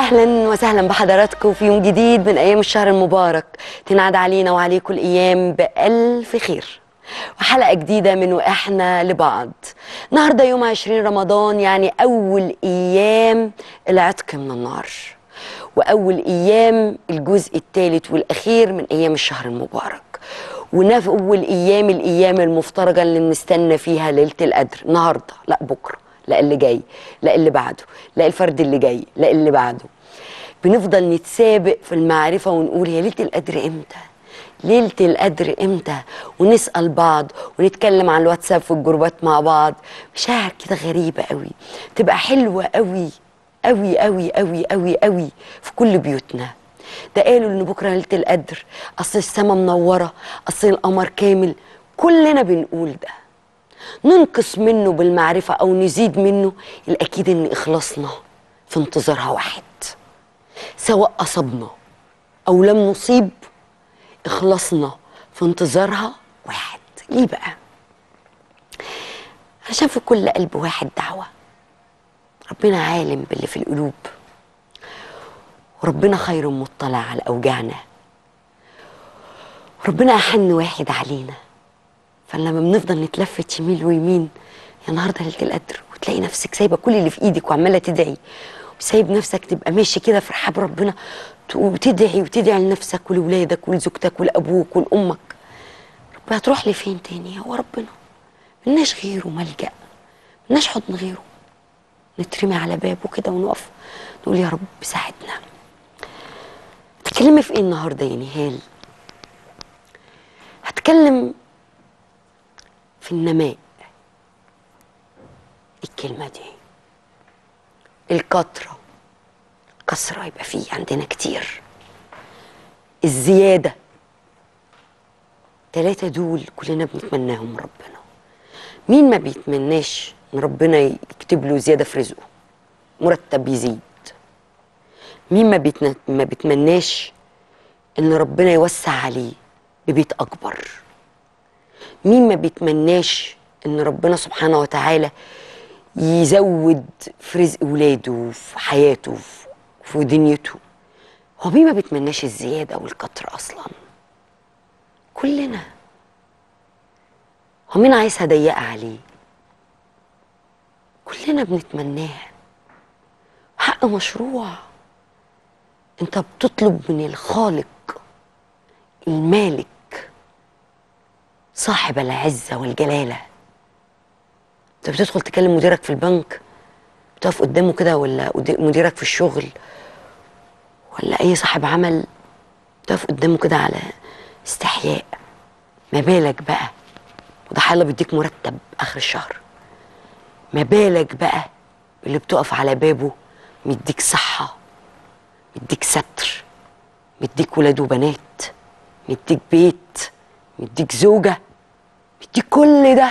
اهلا وسهلا بحضراتكم في يوم جديد من ايام الشهر المبارك تنعاد علينا وعليكم الايام بالف خير وحلقه جديده من واحنا لبعض النهارده يوم 20 رمضان يعني اول ايام العتق من النار واول ايام الجزء الثالث والاخير من ايام الشهر المبارك وناول ايام الايام المفترجه اللي بنستنى فيها ليله القدر النهارده لا بكره لا اللي جاي لا اللي بعده لا الفرد اللي جاي لا اللي بعده بنفضل نتسابق في المعرفة ونقول هي ليلة القدر امتى ليلة القدر امتى ونسأل بعض ونتكلم على الواتساب في الجروبات مع بعض مشاعر كده غريبة قوي تبقى حلوة قوي قوي قوي قوي قوي قوي في كل بيوتنا ده قالوا ان بكره ليله القدر اصل السما منوره اصل القمر كامل كلنا بنقول ده ننقص منه بالمعرفة أو نزيد منه الأكيد إن إخلاصنا في انتظارها واحد سواء أصبنا أو لم نصيب إخلاصنا في انتظارها واحد ليه بقى؟ عشان في كل قلب واحد دعوة ربنا عالم باللي في القلوب وربنا خير مطلع على أوجاعنا وربنا أحن واحد علينا فلما بنفضل نتلفت شمال ويمين يا النهارده ليله القدر وتلاقي نفسك سايبه كل اللي في ايدك وعماله تدعي وسايب نفسك تبقى ماشي كده في رحاب ربنا وتدعي وتدعي لنفسك ولولادك ولزوجتك ولابوك ولامك رب هتروح لفين تاني هو ربنا ملناش غيره ملجا ملناش حضن غيره نترمي على بابه كده ونقف نقول يا رب ساعدنا تكلمي في ايه النهارده يا نهال هتكلم في النماء الكلمة دي الكترة كسرة يبقى فيه عندنا كتير الزيادة ثلاثة دول كلنا بنتمناهم من ربنا مين ما بيتمناش ان ربنا يكتب له زيادة في رزقه مرتب يزيد مين ما, بيتن... ما بيتمناش ان ربنا يوسع عليه ببيت اكبر مين ما بيتمناش ان ربنا سبحانه وتعالى يزود في رزق ولاده وفي حياته وفي دنيته هو مين ما بيتمناش الزيادة والكتر أصلا كلنا هو مين عايزها ضيقة عليه كلنا بنتمناها حق مشروع انت بتطلب من الخالق المالك صاحب العزة والجلالة انت بتدخل تكلم مديرك في البنك بتقف قدامه كده ولا مديرك في الشغل ولا اي صاحب عمل بتقف قدامه كده على استحياء ما بالك بقى وده حاله بيديك مرتب اخر الشهر ما بالك بقى اللي بتقف على بابه مديك صحة مديك ستر مديك ولاد وبنات مديك بيت مديك زوجة مديك كل ده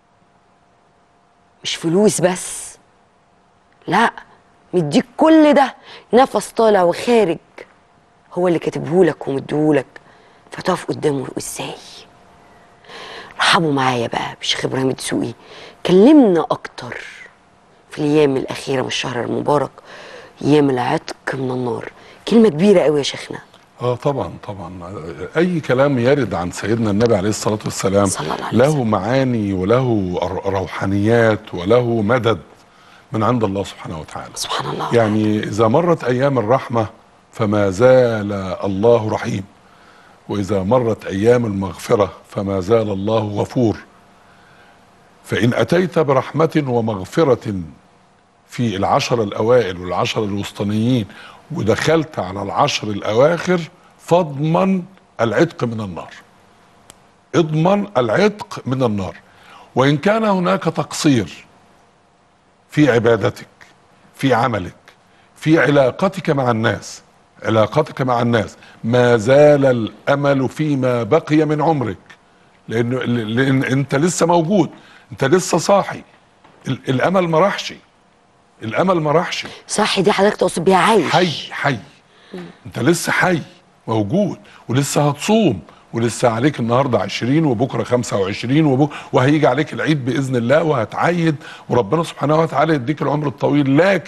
مش فلوس بس لا مديك كل ده نفس طالع وخارج هو اللي كاتبهولك ومديهولك فتقف قدامه ازاي رحبوا معايا بقى بشيخ ابراهيم الدسوقي كلمنا اكتر في الايام الاخيره من الشهر المبارك ايام العتق من النار كلمه كبيره قوي يا شيخنا اه طبعا طبعا اي كلام يرد عن سيدنا النبي عليه الصلاه والسلام صلى الله عليه له وسلم. معاني وله روحانيات وله مدد من عند الله سبحانه وتعالى سبحان الله يعني اذا مرت ايام الرحمه فما زال الله رحيم واذا مرت ايام المغفره فما زال الله غفور فان اتيت برحمه ومغفره في العشر الاوائل والعشر الوسطانيين ودخلت على العشر الاواخر فاضمن العتق من النار اضمن العتق من النار وان كان هناك تقصير في عبادتك في عملك في علاقتك مع الناس علاقتك مع الناس ما زال الامل فيما بقي من عمرك لان لان انت لسه موجود انت لسه صاحي ال- الامل ما راحش الامل ما راحش صح دي حضرتك تقصد بيها عايش حي حي انت لسه حي موجود ولسه هتصوم ولسه عليك النهارده 20 وبكره 25 وبكره وهيجي عليك العيد باذن الله وهتعيد وربنا سبحانه وتعالى يديك العمر الطويل لكن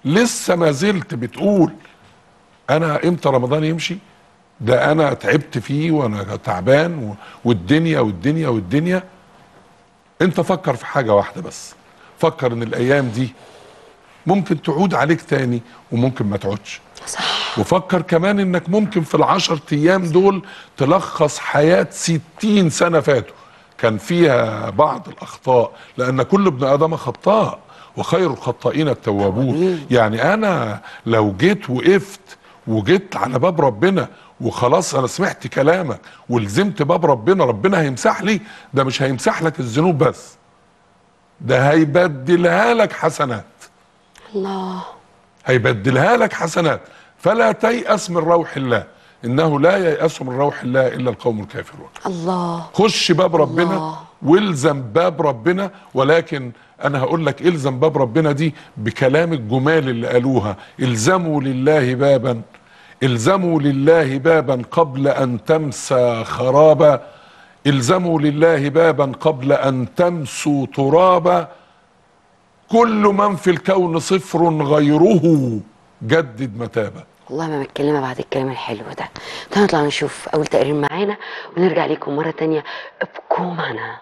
لسه ما زلت بتقول انا امتى رمضان يمشي ده انا تعبت فيه وانا تعبان و- والدنيا والدنيا والدنيا انت فكر في حاجة واحدة بس فكر ان الايام دي ممكن تعود عليك تاني وممكن ما تعودش صح وفكر كمان انك ممكن في العشر ايام دول تلخص حياة ستين سنة فاتوا كان فيها بعض الاخطاء لان كل ابن ادم خطاء وخير الخطائين التوابون يعني انا لو جيت وقفت وجيت على باب ربنا وخلاص انا سمعت كلامك ولزمت باب ربنا ربنا هيمسح لي ده مش هيمسح لك الذنوب بس ده هيبدلها لك حسنات الله هيبدلها لك حسنات فلا تيأس من روح الله انه لا ييأس من روح الله الا القوم الكافرون الله خش باب ربنا الله. والزم باب ربنا ولكن انا هقول لك الزم باب ربنا دي بكلام الجمال اللي قالوها الزموا لله بابا الزموا لله بابا قبل ان تمسى خرابا الزموا لله بابا قبل ان تمسوا ترابا كل من في الكون صفر غيره جدد متابه والله ما متكلمة بعد الكلام الحلو ده تعالوا نطلع نشوف أول تقرير معانا ونرجع لكم مرة تانية ابقوا معنا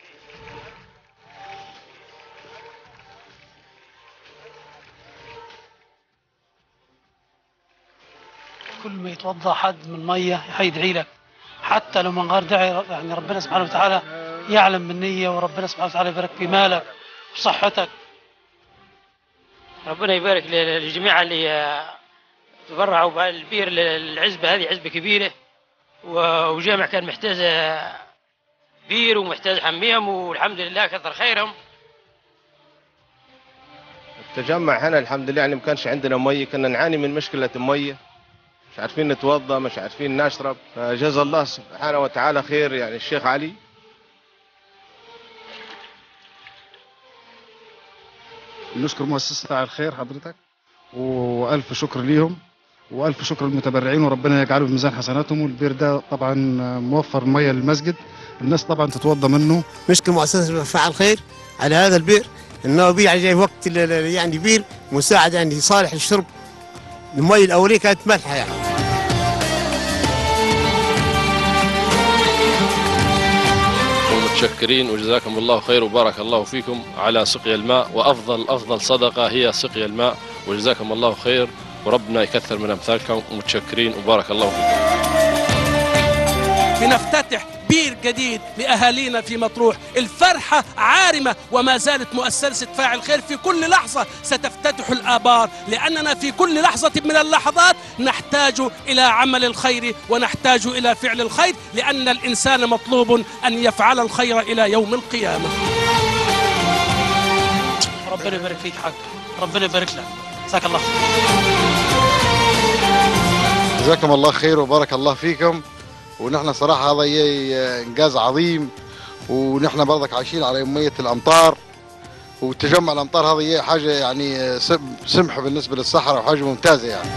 كل ما يتوضا حد من ميه هيدعي لك حتى لو من غير داعي يعني ربنا سبحانه وتعالى يعلم بالنية وربنا سبحانه وتعالى يبارك في مالك وصحتك ربنا يبارك ل- للجميع اللي آه، تبرعوا بالبير للعزبة هذه عزبة كبيرة و- وجامع كان محتاج آه، بير ومحتاج حميم والحمد لله كثر خيرهم التجمع هنا الحمد لله يعني ما كانش عندنا ميه كنا نعاني من مشكله الميه مش عارفين نتوضا مش عارفين نشرب فجزا الله سبحانه وتعالى خير يعني الشيخ علي نشكر مؤسسة على الخير حضرتك والف شكر ليهم والف شكر للمتبرعين وربنا يجعله في ميزان حسناتهم والبير ده طبعا موفر ميه للمسجد الناس طبعا تتوضا منه نشكر مؤسسة فعل خير على هذا البئر انه بير يعني جاي وقت ال- ال- يعني بير مساعد يعني صالح للشرب المي الاوليه كانت مالحه يعني ومتشكرين وجزاكم الله خير وبارك الله فيكم على سقي الماء وافضل افضل صدقه هي سقي الماء وجزاكم الله خير وربنا يكثر من امثالكم ومتشكرين وبارك الله فيكم بنفتتح بير جديد لأهالينا في مطروح الفرحة عارمة وما زالت مؤسسة فاعل خير في كل لحظة ستفتتح الآبار لأننا في كل لحظة من اللحظات نحتاج إلى عمل الخير ونحتاج إلى فعل الخير لأن الإنسان مطلوب أن يفعل الخير إلى يوم القيامة ربنا يبارك فيك حق ربنا يبارك لك جزاك الله خير جزاكم الله خير وبارك الله فيكم ونحن صراحة هذا ي- إنجاز عظيم ونحن برضك عايشين على يومية الأمطار وتجمع الأمطار هذا هي حاجة يعني سم- سمحة بالنسبة للصحراء وحاجة ممتازة يعني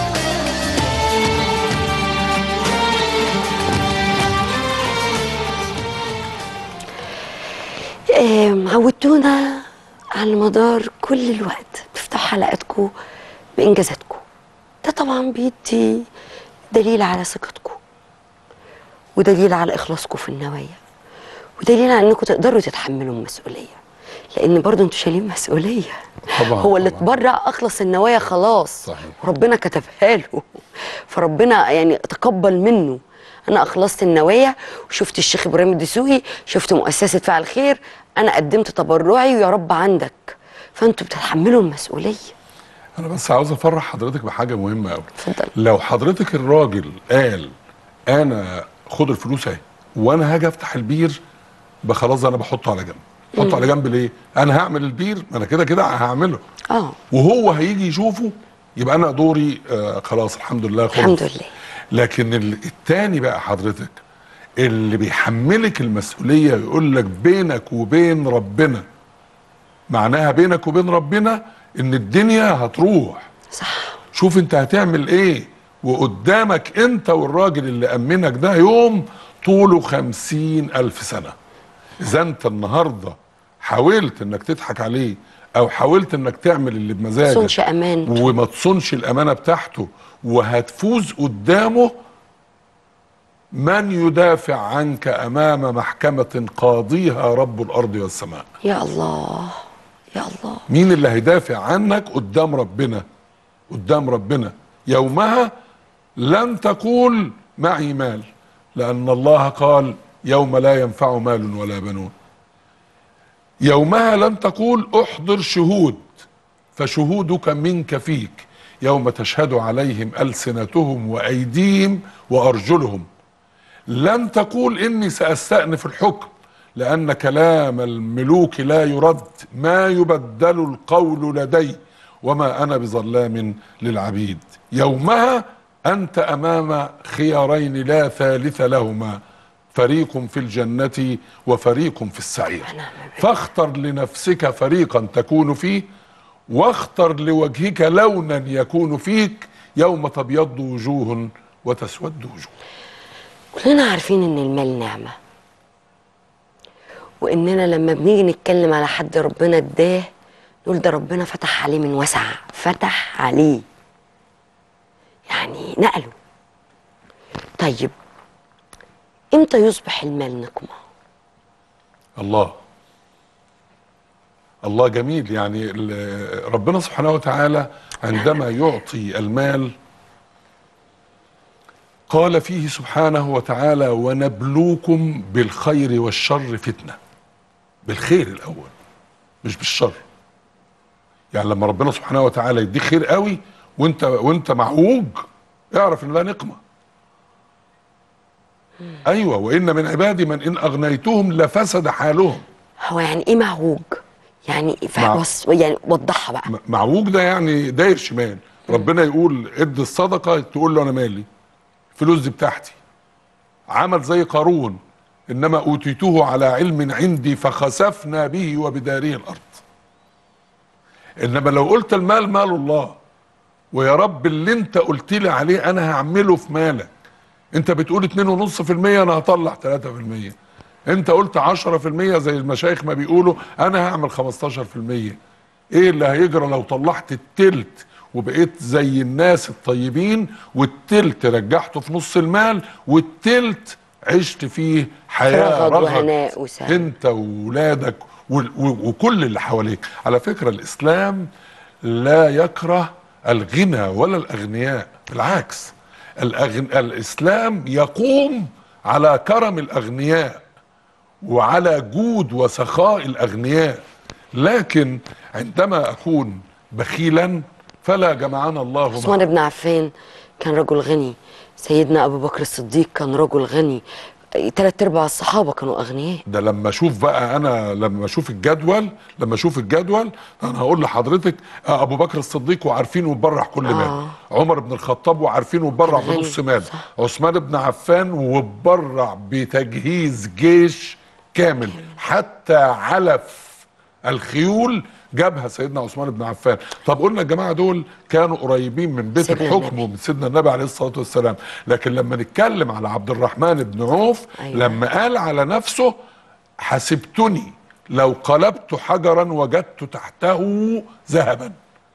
آم، عودتونا على مدار كل الوقت بتفتحوا حلقاتكم بإنجازاتكم ده طبعا بيدي دليل على ثقتكم ودليل على إخلاصكم في النوايا ودليل على إنكم تقدروا تتحملوا المسؤولية لأن برضه أنتوا شايلين مسؤولية طبعا هو اللي طبعاً. تبرع أخلص النوايا خلاص صحيح. وربنا كتبها له فربنا يعني تقبل منه انا اخلصت النوايا وشفت الشيخ ابراهيم الدسوقي شفت مؤسسه فعل خير انا قدمت تبرعي ويا رب عندك فانتوا بتتحملوا المسؤوليه انا بس عاوز افرح حضرتك بحاجه مهمه قوي اتفضل لو حضرتك الراجل قال انا خد الفلوس اهي وانا هاجي افتح البير يبقى خلاص ده انا بحطه على جنب بحطه على جنب ليه انا هعمل البير ما انا كده كده هعمله اه وهو هيجي يشوفه يبقى انا دوري آه خلاص الحمد لله خلص الحمد لله لكن ال- التاني بقى حضرتك اللي بيحملك المسؤوليه يقول لك بينك وبين ربنا معناها بينك وبين ربنا ان الدنيا هتروح صح شوف انت هتعمل ايه وقدامك انت والراجل اللي امنك ده يوم طوله خمسين الف سنة اذا انت النهاردة حاولت انك تضحك عليه او حاولت انك تعمل اللي بمزاجك صنش امان وما تصونش الامانه بتاعته وهتفوز قدامه من يدافع عنك امام محكمه قاضيها رب الارض والسماء يا الله يا الله مين اللي هيدافع عنك قدام ربنا قدام ربنا يومها لن تقول معي مال لان الله قال يوم لا ينفع مال ولا بنون يومها لن تقول احضر شهود فشهودك منك فيك يوم تشهد عليهم السنتهم وايديهم وارجلهم لن تقول اني ساستأنف الحكم لان كلام الملوك لا يرد ما يبدل القول لدي وما انا بظلام للعبيد يومها انت امام خيارين لا ثالث لهما فريق في الجنة وفريق في السعير فاختر لنفسك فريقا تكون فيه واختر لوجهك لونا يكون فيك يوم تبيض وجوه وتسود وجوه كلنا عارفين ان المال نعمه واننا لما بنيجي نتكلم على حد ربنا اداه نقول ده ربنا فتح عليه من وسع فتح عليه يعني نقله طيب امتى يصبح المال نقمه الله الله جميل يعني ال- ربنا سبحانه وتعالى عندما يعطي المال قال فيه سبحانه وتعالى ونبلوكم بالخير والشر فتنه بالخير الاول مش بالشر يعني لما ربنا سبحانه وتعالى يديك خير قوي وانت وانت معوج اعرف ان ده نقمه ايوه وان من عبادي من ان اغنيتهم لفسد حالهم هو يعني ايه معوج يعني ف- مع- وص- يعني وضحها بقى م- معوج ده يعني داير شمال ربنا يقول ادي الصدقه تقول له انا مالي الفلوس دي بتاعتي عمل زي قارون انما اوتيته على علم عندي فخسفنا به وبداره الارض انما لو قلت المال مال الله ويا رب اللي انت قلت لي عليه انا هعمله في مالك انت بتقول 2.5% انا هطلع 3% انت قلت 10% زي المشايخ ما بيقولوا انا هعمل 15% ايه اللي هيجرى لو طلعت التلت وبقيت زي الناس الطيبين والتلت رجعته في نص المال والتلت عشت فيه حياة رغد رغد وهناء وسعادة. انت وولادك وال- و- وكل اللي حواليك على فكرة الاسلام لا يكره الغنى ولا الاغنياء بالعكس الأغن... الاسلام يقوم على كرم الاغنياء وعلى جود وسخاء الاغنياء لكن عندما اكون بخيلا فلا جمعنا الله معه. عثمان بن عفان كان رجل غني سيدنا ابو بكر الصديق كان رجل غني ثلاث ارباع الصحابه كانوا اغنياء ده لما اشوف بقى انا لما اشوف الجدول لما اشوف الجدول انا هقول لحضرتك آه، ابو بكر الصديق وعارفين وبرع كل مال آه. عمر بن الخطاب وعارفين وبرع كان غني، بنص مال صح. عثمان بن عفان وبرع بتجهيز جيش كامل حتى علف الخيول جابها سيدنا عثمان بن عفان طب قلنا الجماعه دول كانوا قريبين من بيت سيدنا الحكم النبي. ومن سيدنا النبي عليه الصلاه والسلام لكن لما نتكلم على عبد الرحمن بن عوف أيوة. لما قال على نفسه حسبتني لو قلبت حجرا وجدت تحته ذهبا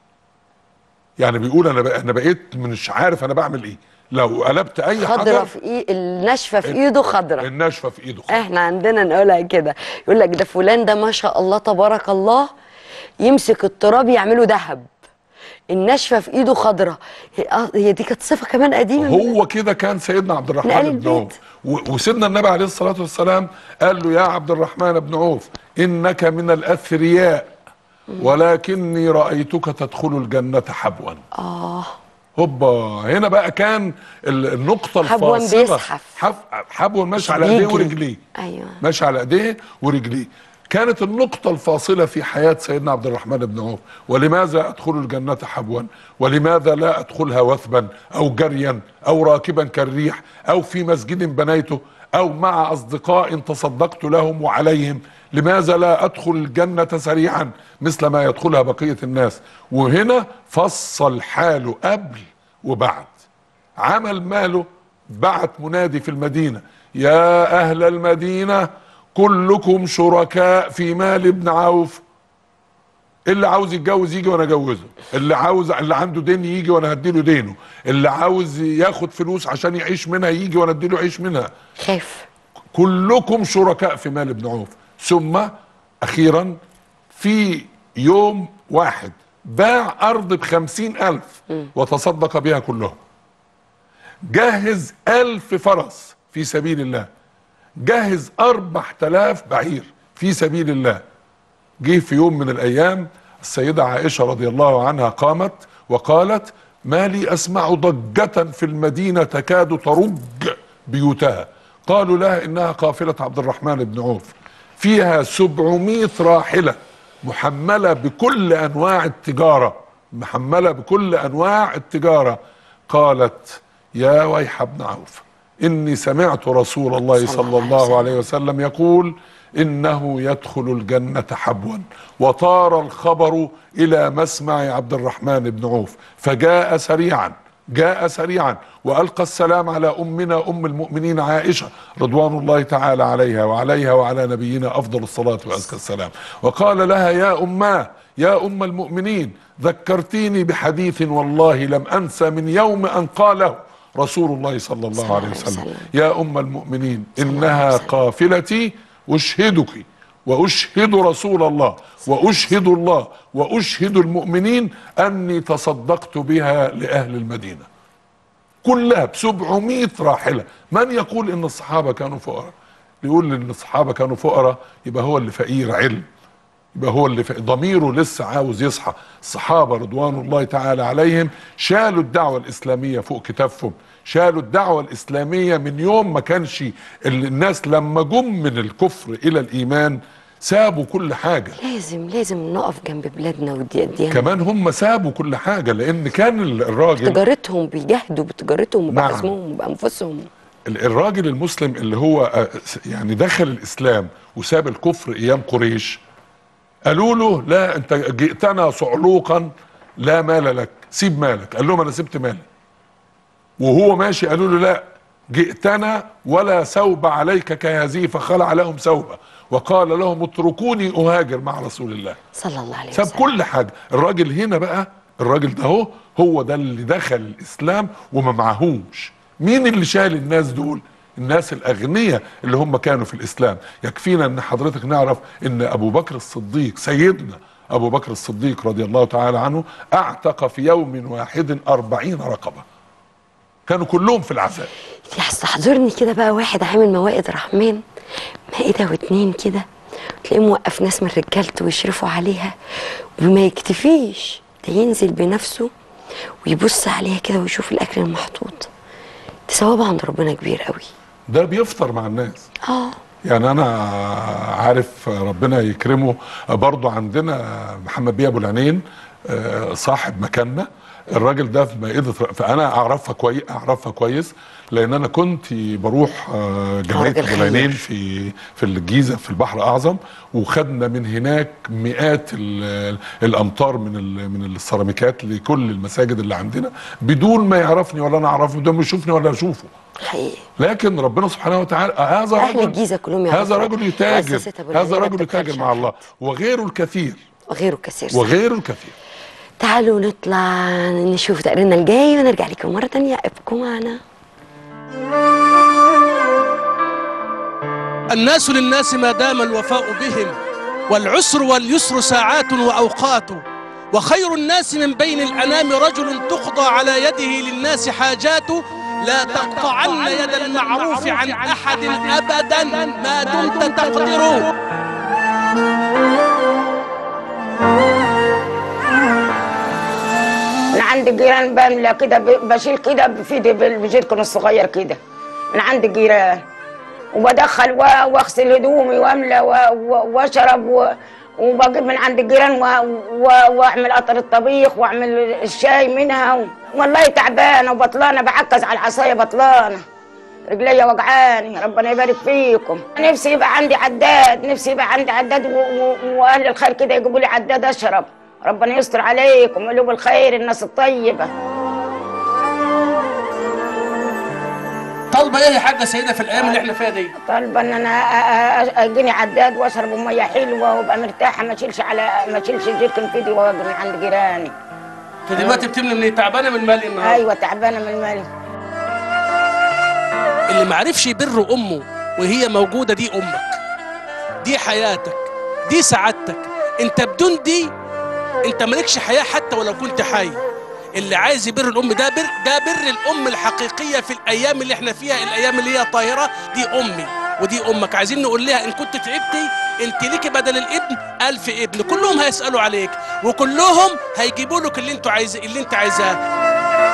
يعني بيقول انا بق- انا بقيت مش عارف انا بعمل ايه لو قلبت اي خضره حجر في ايه الناشفه في ايده خضره الناشفه في ايده خضرة. احنا عندنا نقولها كده يقول لك ده فلان ده ما شاء الله تبارك الله يمسك التراب يعمله ذهب الناشفه في ايده خضره هي- آه، هي دي كانت صفه كمان قديمه من- هو كده كان سيدنا عبد من آل الرحمن بن البيت. عوف و- وسيدنا النبي عليه الصلاة والسلام قال له يا عبد الرحمن بن عوف إنك من الأثرياء ولكني رأيتك تدخل الجنة حبوا اه هوبا هنا بقى كان ال- النقطة حبواً الفاصلة بيزحف. حف- حبوا ماشي على ايديه بيجري. ورجليه ايوه ماشي على ايديه ورجليه كانت النقطة الفاصلة في حياة سيدنا عبد الرحمن بن عوف ولماذا أدخل الجنة حبوا ولماذا لا أدخلها وثبا أو جريا أو راكبا كالريح أو في مسجد بنيته أو مع أصدقاء تصدقت لهم وعليهم لماذا لا أدخل الجنة سريعا مثل ما يدخلها بقية الناس وهنا فصل حاله قبل وبعد عمل ماله بعت منادي في المدينة يا أهل المدينة كلكم شركاء في مال ابن عوف اللي عاوز يتجوز يجي وانا اجوزه اللي عاوز اللي عنده دين يجي وانا هديله دينه اللي عاوز ياخد فلوس عشان يعيش منها يجي وانا اديله يعيش منها خاف كلكم شركاء في مال ابن عوف ثم اخيرا في يوم واحد باع ارض بخمسين الف وتصدق بها كلهم جهز الف فرس في سبيل الله جهز اربع تلاف بعير في سبيل الله جه في يوم من الايام السيدة عائشة رضي الله عنها قامت وقالت ما لي اسمع ضجة في المدينة تكاد ترج بيوتها قالوا لها انها قافلة عبد الرحمن بن عوف فيها سبعمائة راحلة محملة بكل انواع التجارة محملة بكل انواع التجارة قالت يا ويح ابن عوف اني سمعت رسول الله صلى الله عليه وسلم يقول انه يدخل الجنة حبوا وطار الخبر الى مسمع عبد الرحمن بن عوف فجاء سريعا جاء سريعا والقى السلام على امنا ام المؤمنين عائشه رضوان الله تعالى عليها وعليها وعلى نبينا افضل الصلاه وازكى السلام وقال لها يا اماه يا ام المؤمنين ذكرتيني بحديث والله لم انسى من يوم ان قاله رسول الله صلى الله عليه وسلم يا ام المؤمنين انها قافلتي اشهدك واشهد رسول الله واشهد الله واشهد المؤمنين اني تصدقت بها لاهل المدينه كلها ب 700 راحله من يقول ان الصحابه كانوا فقراء يقول ان الصحابه كانوا فقراء يبقى هو اللي فقير علم يبقى هو اللي فقير ضميره لسه عاوز يصحى الصحابه رضوان الله تعالى عليهم شالوا الدعوه الاسلاميه فوق كتافهم شالوا الدعوة الإسلامية من يوم ما كانش الناس لما جم من الكفر إلى الإيمان سابوا كل حاجة لازم لازم نقف جنب بلادنا والديانة كمان هم سابوا كل حاجة لأن كان الراجل تجارتهم بيجاهدوا بتجارتهم نعم. وبعزمهم وبأنفسهم الراجل المسلم اللي هو يعني دخل الإسلام وساب الكفر أيام قريش قالوا له لا أنت جئتنا صعلوقا لا مال لك سيب مالك قال لهم أنا سبت مالي وهو ماشي قالوا له لا جئتنا ولا ثوب عليك كهذه فخلع لهم ثوبه وقال لهم اتركوني اهاجر مع رسول الله صلى الله عليه ساب وسلم كل حاجه الراجل هنا بقى الراجل ده هو هو ده اللي دخل الاسلام وما معهوش مين اللي شال الناس دول الناس الاغنياء اللي هم كانوا في الاسلام يكفينا ان حضرتك نعرف ان ابو بكر الصديق سيدنا ابو بكر الصديق رضي الله تعالى عنه اعتق في يوم واحد أربعين رقبه كانوا كلهم في العذاب يستحضرني كده بقى واحد عامل موائد رحمن مائدة واتنين كده تلاقيه موقف ناس من رجالته ويشرفوا عليها وما يكتفيش ده ينزل بنفسه ويبص عليها كده ويشوف الاكل المحطوط ده ثواب عند ربنا كبير قوي ده بيفطر مع الناس اه يعني انا عارف ربنا يكرمه برضو عندنا محمد بيه ابو العينين آه، صاحب مكاننا الراجل ده في مائدة فانا اعرفها كويس اعرفها كويس لان انا كنت بروح آه، جمعيه راجل ابو العينين خير. في في الجيزه في البحر الاعظم وخدنا من هناك مئات ال- الامتار من ال- من السيراميكات لكل المساجد اللي عندنا بدون ما يعرفني ولا انا اعرفه بدون ما يشوفني ولا اشوفه حقيقي لكن ربنا سبحانه وتعالى هذا اهل رجل الجيزه كلهم يعرفوا هذا رجل يتاجر مؤسسة أبو هذا العينين رجل ما يتاجر بتبخلش مع الله وغيره الكثير وغيره كثير صح. وغيره الكثير تعالوا نطلع نشوف تقريرنا الجاي ونرجع لكم مرة تانية ابقوا معنا الناس للناس ما دام الوفاء بهم والعسر واليسر ساعات وأوقات وخير الناس من بين الأنام رجل تقضى على يده للناس حاجات لا تقطعن يد المعروف عن أحد أبدا ما دمت تقدر من عند الجيران بملى كده ب- بشيل كده في ايدي بجيركن الصغير كده من عند الجيران وبدخل و- واغسل هدومي واملى و- و- واشرب و- وبجيب من عند الجيران و- و- واعمل قطر الطبيخ واعمل الشاي منها و- والله تعبانه وبطلانه بعكز على العصايه بطلانه رجليا وجعاني ربنا يبارك فيكم نفسي يبقى عندي عداد نفسي يبقى عندي عداد و- و- واهل الخير كده يجيبوا لي عداد اشرب ربنا يستر عليكم قلوب الخير الناس الطيبه طالبه ايه يا حاجه سيده في الايام اللي احنا فيها دي طالبه ان انا أ- أ- اجيني عداد واشرب ميه حلوه وابقى مرتاحه ما اشيلش على ما اشيلش جيركن في ايدي واجري من عند جيراني انت دلوقتي بتملي من إيه؟ تعبانه من مالي النهارده ايوه تعبانه من المال اللي معرفش يبر امه وهي موجوده دي امك دي حياتك دي سعادتك انت بدون دي انت مالكش حياه حتى ولو كنت حي اللي عايز يبر الام ده بر ده بر الام الحقيقيه في الايام اللي احنا فيها الايام اللي هي طاهره دي امي ودي امك عايزين نقول لها ان كنت تعبتي انت ليكي بدل الابن ألف ابن كلهم هيسالوا عليك وكلهم هيجيبوا لك اللي انتوا عايز اللي انت عايزاه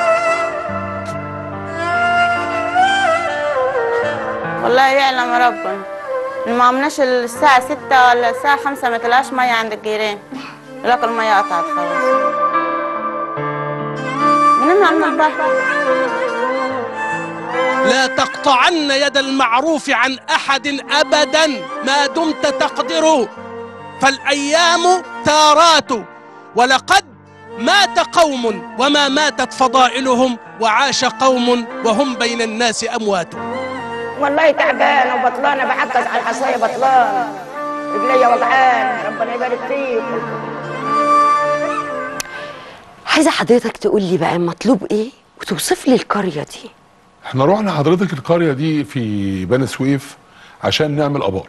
والله يعلم ربنا ما عملناش الساعة ستة ولا الساعة خمسة ما تلاقاش مية عند الجيران لكن المية قطعت خلاص بنمنع من البحر لا تقطعن يد المعروف عن احد ابدا ما دمت تقدر فالايام تارات ولقد مات قوم وما ماتت فضائلهم وعاش قوم وهم بين الناس اموات والله تعبانه وبطلانه بعكز على الحصايه بطلان رجليا وجعان ربنا يبارك فيك عايزه حضرتك تقول لي بقى مطلوب ايه وتوصف لي القريه دي احنا رحنا حضرتك القريه دي في بني سويف عشان نعمل ابار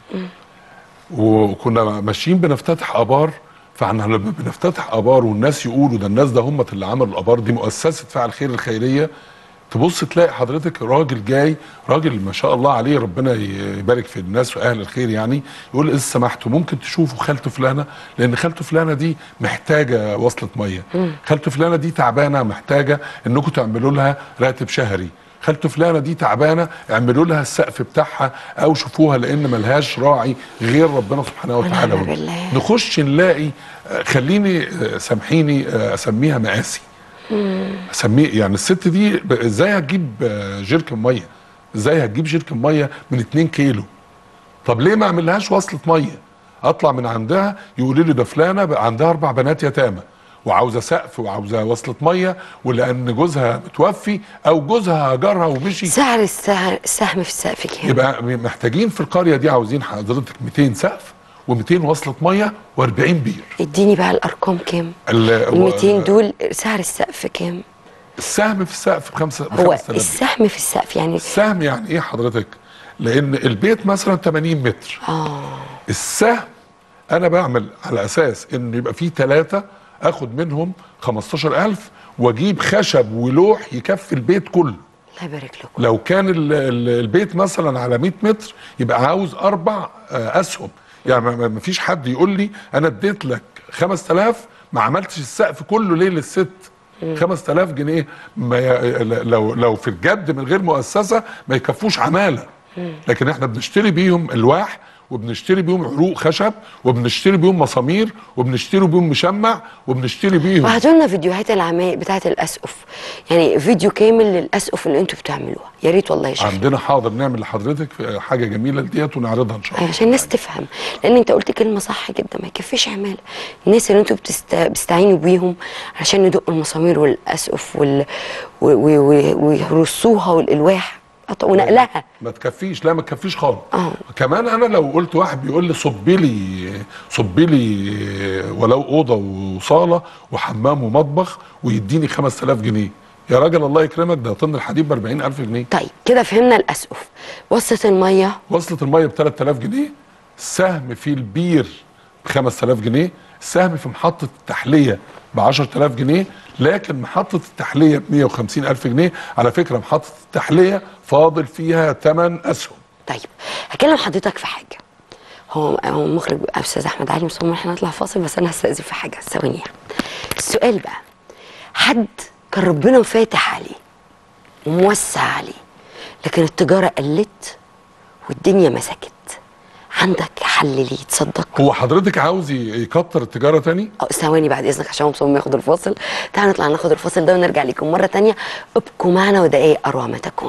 وكنا ماشيين بنفتتح ابار فاحنا لما بنفتتح ابار والناس يقولوا ده الناس ده هم اللي عملوا الابار دي مؤسسه فعل خير الخيريه تبص تلاقي حضرتك راجل جاي راجل ما شاء الله عليه ربنا يبارك في الناس واهل الخير يعني يقول اذا سمحتوا ممكن تشوفوا خالته فلانه لان خالته فلانه دي محتاجه وصله ميه خالته فلانه دي تعبانه محتاجه انكم تعملوا لها راتب شهري خالته فلانه دي تعبانه اعملوا لها السقف بتاعها او شوفوها لان ملهاش راعي غير ربنا سبحانه وتعالى ونعم بالله. نخش نلاقي آه، خليني آه، سامحيني آه، اسميها مقاسي اسميه يعني الست دي ب- ازاي هتجيب آه، جيركن ميه ازاي هتجيب جيركن ميه من 2 كيلو طب ليه ما اعملهاش وصله ميه اطلع من عندها يقولوا لي ده فلانه بقى عندها اربع بنات يتامى وعاوزه سقف وعاوزه وصله ميه ولان جوزها متوفي او جوزها هجرها ومشي سعر السعر السهم في السقف كام يبقى محتاجين في القريه دي عاوزين حضرتك 200 سقف و200 وصله ميه و40 بير اديني بقى الارقام كام ال ال 200 دول سعر السقف كام السهم في السقف بخمسة هو بخمسة آلاف السهم في السقف يعني السهم يعني ايه حضرتك لان البيت مثلا 80 متر اه السهم انا بعمل على اساس ان يبقى فيه ثلاثة اخد منهم 15000 واجيب خشب ولوح يكفي البيت كله الله يبارك لكم لو كان ال- ال- البيت مثلا على 100 متر يبقى عاوز اربع آه، اسهم يعني ما- ما ما فيش حد يقول لي انا اديت لك 5000 ما عملتش السقف كله ليه للست 5000 جنيه ما ي- لو لو في الجد من غير مؤسسه ما يكفوش عماله لكن احنا بنشتري بيهم الواح وبنشتري بيهم عروق خشب وبنشتري بيهم مسامير وبنشتري بيهم مشمع وبنشتري بيهم وهاتوا لنا فيديوهات العمايل بتاعه الاسقف يعني فيديو كامل للاسقف اللي انتوا بتعملوها يا ريت والله يا شيخ عندنا حاضر نعمل لحضرتك حاجه جميله ديت ونعرضها ان شاء الله أيوة، عشان الناس تفهم لان انت قلت كلمه صح جدا ما يكفيش عماله الناس اللي انتوا بتست... بتستعينوا بيهم عشان يدقوا المسامير والاسقف وال... و... و... و... ويرصوها والالواح أط- ونقلها ما تكفيش لا ما تكفيش خالص اه كمان انا لو قلت واحد بيقول لي صب لي صب لي ولو اوضه وصاله وحمام ومطبخ ويديني 5000 جنيه يا راجل الله يكرمك ده طن الحديد ب 40000 جنيه طيب كده فهمنا الاسقف وصلة الميه وصلة الميه ب 3000 جنيه السهم في البير ب 5000 جنيه السهم في محطة التحلية ب 10000 جنيه لكن محطة التحلية ب 150000 جنيه على فكرة محطة التحلية فاضل فيها 8 أسهم طيب هكلم حضرتك في حاجه هو هو المخرج استاذ احمد علي مصمم احنا نطلع فاصل بس انا هستاذن في حاجه ثواني السؤال بقى حد كان ربنا فاتح عليه وموسع عليه لكن التجاره قلت والدنيا مسكت عندك حل ليه تصدق هو حضرتك عاوز ي- يكتر التجارة تاني اه ثواني بعد اذنك عشان هو مصمم ياخد الفاصل تعالوا نطلع ناخد الفاصل ده ونرجع لكم مره تانية ابقوا معنا ودقايق اروع ما تكون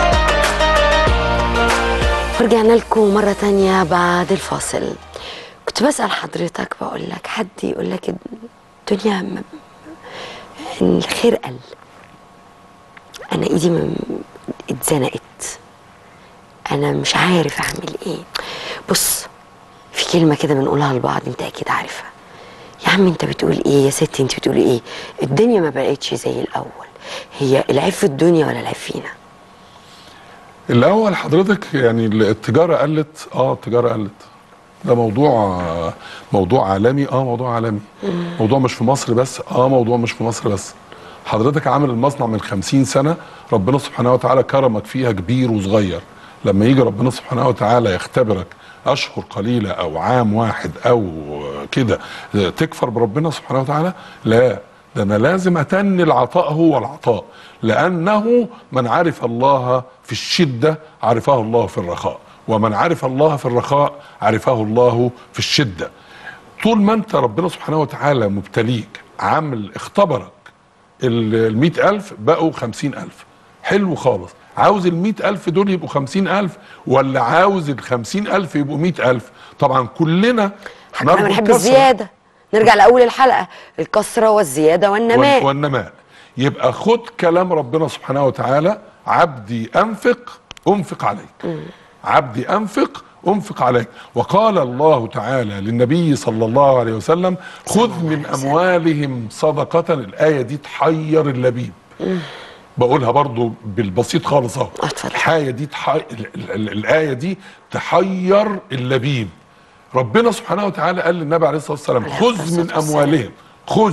ورجعنا لكم مرة تانية بعد الفاصل كنت كنت بسأل حضرتك بقول لك حد يقول لك الدنيا م- الخير قل انا ايدي م- اتزنقت انا مش عارف اعمل ايه بص في كلمه كده بنقولها لبعض انت اكيد عارفها يا عم انت بتقول ايه يا ستي انت بتقولي ايه الدنيا ما بقتش زي الاول هي العيب في الدنيا ولا العيب فينا الاول حضرتك يعني التجاره قلت اه التجاره قلت ده موضوع موضوع عالمي اه موضوع عالمي موضوع مش في مصر بس اه موضوع مش في مصر بس حضرتك عامل المصنع من خمسين سنة ربنا سبحانه وتعالى كرمك فيها كبير وصغير لما يجي ربنا سبحانه وتعالى يختبرك أشهر قليلة أو عام واحد أو كده تكفر بربنا سبحانه وتعالى لا ده أنا لازم أتني العطاء هو العطاء لأنه من عرف الله في الشدة عرفه الله في الرخاء ومن عرف الله في الرخاء عرفه الله في الشدة طول ما انت ربنا سبحانه وتعالى مبتليك عامل اختبرك المئة ألف بقوا خمسين ألف حلو خالص عاوز المئة ألف دول يبقوا خمسين ألف ولا عاوز الخمسين ألف يبقوا مئة ألف طبعا كلنا احنا نرجو بنحب الكسرة الزياده نرجع لاول الحلقه الكسره والزياده والنماء وال- والنماء يبقى خد كلام ربنا سبحانه وتعالى عبدي أنفق أنفق عليك عبدي أنفق أنفق عليك وقال الله تعالى للنبي صلى الله عليه وسلم خذ من أموالهم صدقة الآية دي تحير اللبيب بقولها برضو بالبسيط خالص اهو الحايه دي تحي... ال- ال- ال- الايه دي تحير اللبيب ربنا سبحانه وتعالى قال للنبي عليه الصلاه والسلام خذ من اموالهم خذ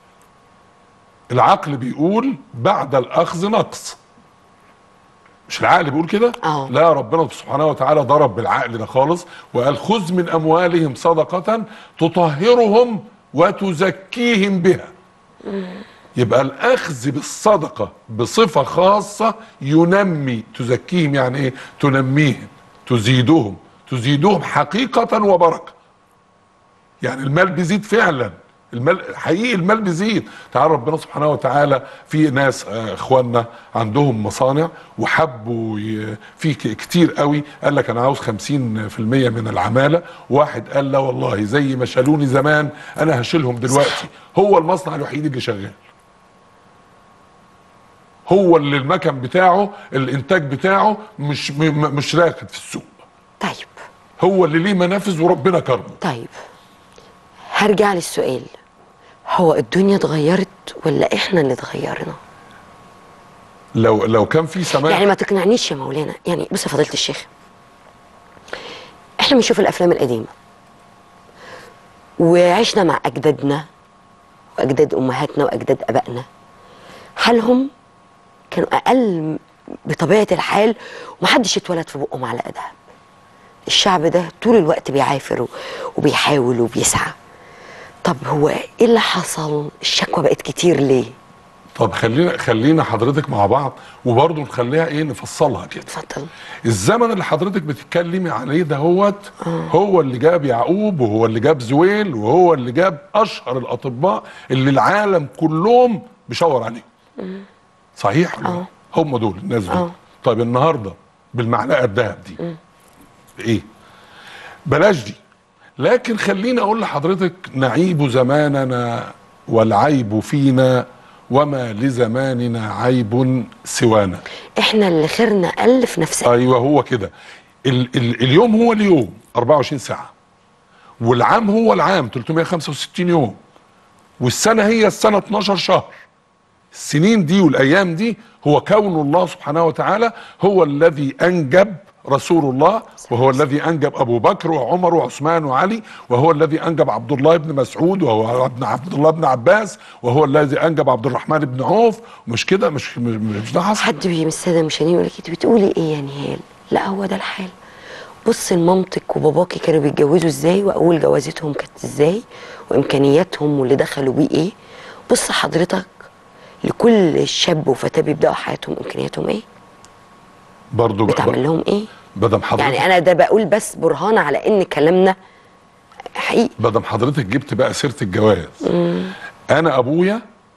العقل بيقول بعد الاخذ نقص مش العقل بيقول كده اه لا ربنا سبحانه وتعالى ضرب بالعقل ده خالص وقال خذ من اموالهم صدقه تطهرهم وتزكيهم بها يبقى الاخذ بالصدقه بصفه خاصه ينمي تزكيهم يعني ايه تنميهم تزيدهم تزيدهم حقيقه وبركه يعني المال بيزيد فعلا المال حقيقي المال بيزيد تعال ربنا سبحانه وتعالى في ناس آه، اخواننا عندهم مصانع وحبوا ي- في ك- كتير قوي قال لك انا عاوز 50% من العماله واحد قال لا والله زي ما شالوني زمان انا هشيلهم دلوقتي هو المصنع الوحيد اللي شغال هو اللي المكن بتاعه الانتاج بتاعه مش م- م- مش راكد في السوق طيب هو اللي ليه منافذ وربنا كرمه طيب هرجع للسؤال هو الدنيا اتغيرت ولا احنا اللي اتغيرنا لو لو كان في سماح يعني ما تقنعنيش يا مولانا يعني بص يا فضيله الشيخ احنا بنشوف الافلام القديمه وعشنا مع اجدادنا واجداد امهاتنا واجداد ابائنا هل هم كانوا اقل بطبيعه الحال ومحدش اتولد في بقه معلقه دهب الشعب ده طول الوقت بيعافر و- وبيحاول وبيسعى طب هو ايه اللي حصل الشكوى بقت كتير ليه طب خلينا خلينا حضرتك مع بعض وبرضه نخليها ايه نفصلها كده اتفضل الزمن اللي حضرتك بتتكلمي عليه ده هوت هو اللي جاب يعقوب وهو اللي جاب زويل وهو اللي جاب اشهر الاطباء اللي العالم كلهم بيشاور عليهم صحيح ولا لا؟ هم دول الناس دول طيب النهارده بالمعلقه الذهب دي ايه بلاش دي لكن خليني اقول لحضرتك نعيب زماننا والعيب فينا وما لزماننا عيب سوانا احنا اللي خيرنا قل في نفسنا ايوه هو كده ال ال اليوم هو اليوم 24 ساعه والعام هو العام 365 يوم والسنه هي السنه 12 شهر السنين دي والايام دي هو كون الله سبحانه وتعالى هو الذي انجب رسول الله وهو الذي انجب ابو بكر وعمر وعثمان وعلي وهو الذي انجب عبد الله بن مسعود وهو ابن عبد الله بن عباس وهو الذي انجب عبد الرحمن بن عوف مش كده مش مش ده حصل حد بي من الساده المشاهدين يقول لك انت بتقولي ايه يا نهال لا هو ده الحال بص لمامتك وباباكي كانوا بيتجوزوا ازاي واول جوازتهم كانت ازاي وامكانياتهم واللي دخلوا بيه ايه بص حضرتك لكل شاب وفتاه بيبداوا حياتهم امكانياتهم ايه برضه بتعمل لهم ايه بدم حضرتك يعني انا ده بقول بس برهان على ان كلامنا حقيقي بدم حضرتك جبت بقى سيره الجواز مم. انا ابويا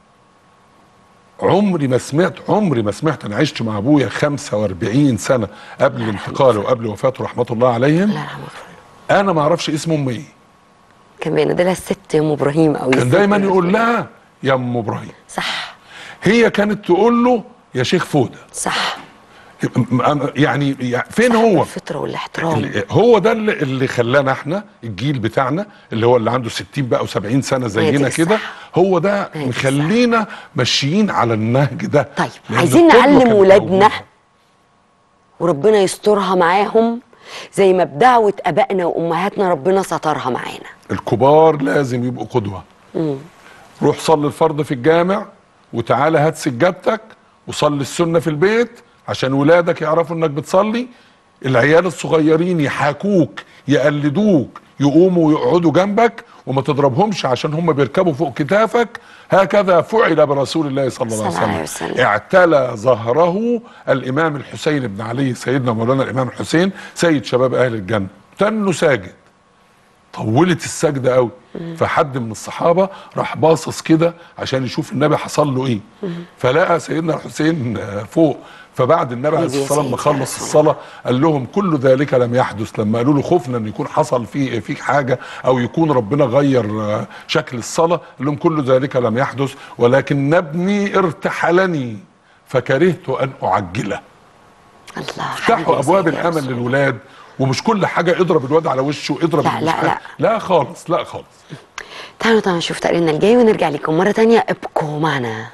عمري ما سمعت عمري ما سمعت انا عشت مع ابويا 45 سنه قبل الانتقال وقبل وفاته رحمه الله عليهم انا ما اعرفش اسم امي ايه كان بينادلها الست يا ام ابراهيم او كان دايما يقول لها يا ام ابراهيم صح هي كانت تقول له يا شيخ فوده صح يعني يعني فين هو الفطره والاحترام اللي- هو ده اللي, اللي خلانا احنا الجيل بتاعنا اللي هو اللي عنده 60 بقى و70 سنه زينا دي كده هو ده هي دي مخلينا ماشيين على النهج ده طيب عايزين نعلم ولادنا وربنا يسترها معاهم زي ما بدعوة ابائنا وامهاتنا ربنا سترها معانا الكبار لازم يبقوا قدوه مم. روح صلي الفرض في الجامع وتعالى هات سجادتك وصلي السنه في البيت عشان ولادك يعرفوا انك بتصلي العيال الصغيرين يحاكوك يقلدوك يقوموا ويقعدوا جنبك وما تضربهمش عشان هم بيركبوا فوق كتافك هكذا فعل برسول الله صلى الله صلى الله عليه عليه وسلم. وسلم اعتلى ظهره الامام الحسين بن علي سيدنا مولانا الامام الحسين سيد شباب اهل الجنه تنه ساجد طولت السجده قوي فحد من الصحابه راح باصص كده عشان يشوف النبي حصل له ايه فلقى سيدنا الحسين آه، فوق فبعد النبي عليه الصلاه والسلام ما خلص الصلاه قال لهم كل ذلك لم يحدث لما قالوا له خفنا ان يكون حصل فيه فيك حاجه او يكون ربنا غير آه، شكل الصلاه قال لهم كل ذلك لم يحدث ولكن ابني ارتحلني فكرهت ان اعجله الله افتحوا ابواب الامل للولاد ومش كل حاجه اضرب الواد على وشه اضرب لا، مش لا، عارف- لا. لا خالص لا خالص تعالوا تعالوا نشوف تقريرنا الجاي ونرجع لكم مرة تانية ابقوا معنا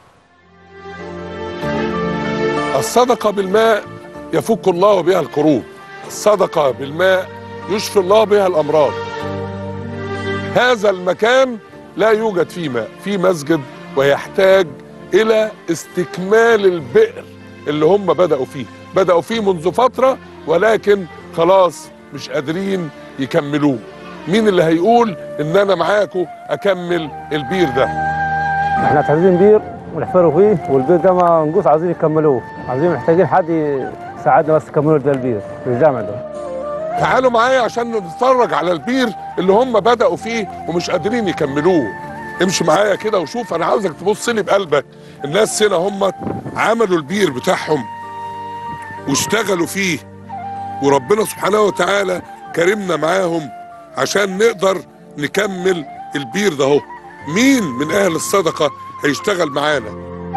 الصدقة بالماء يفك الله بها الكروب الصدقة بالماء يشفي الله بها الأمراض هذا المكان لا يوجد فيه ماء في مسجد ويحتاج إلى استكمال البئر اللي هم بدأوا فيه بدأوا فيه منذ فترة ولكن خلاص مش قادرين يكملوه مين اللي هيقول ان انا معاكم اكمل البير ده احنا عايزين بير ونحفروا فيه والبير ده ما نقص عايزين يكملوه عايزين محتاجين حد يساعدنا بس يكملوا ده البير في الجامع ده تعالوا معايا عشان نتفرج على البير اللي هم بدأوا فيه ومش قادرين يكملوه امشي معايا كده وشوف انا عاوزك تبص لي بقلبك الناس هنا هم عملوا البير بتاعهم واشتغلوا فيه وربنا سبحانه وتعالى كرمنا معاهم عشان نقدر نكمل البير ده اهو مين من اهل الصدقه هيشتغل معانا